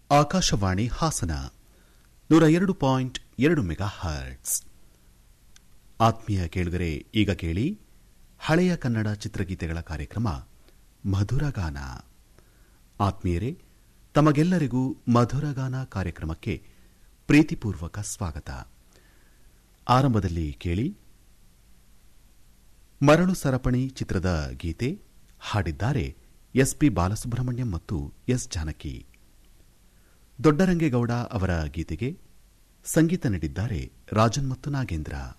ಆಕಾಶವಾಣಿ ಹಾಸನ ನೂರ ಎರಡು ಪಾಯಿಂಟ್ ಎರಡು ಮೆಗಾ ಹರ್ಟ್ಸ್ ಆತ್ಮೀಯ ಕೇಳುಗರೆ ಈಗ ಕೇಳಿ ಹಳೆಯ ಕನ್ನಡ ಚಿತ್ರಗೀತೆಗಳ ಕಾರ್ಯಕ್ರಮ ಮಧುರಗಾನ ಆತ್ಮೀಯರೇ ತಮಗೆಲ್ಲರಿಗೂ ಮಧುರಗಾನ ಕಾರ್ಯಕ್ರಮಕ್ಕೆ ಪ್ರೀತಿಪೂರ್ವಕ ಸ್ವಾಗತ ಆರಂಭದಲ್ಲಿ ಕೇಳಿ ಮರಳು ಸರಪಣಿ ಚಿತ್ರದ ಗೀತೆ ಹಾಡಿದ್ದಾರೆ ಎಸ್ಪಿ ಬಾಲಸುಬ್ರಹ್ಮಣ್ಯಂ ಮತ್ತು ಎಸ್ ಜಾನಕಿ ದೊಡ್ಡರಂಗೇಗೌಡ ಅವರ ಗೀತೆಗೆ ಸಂಗೀತ ನೀಡಿದ್ದಾರೆ ರಾಜನ್ ಮತ್ತು ನಾಗೇಂದ್ರ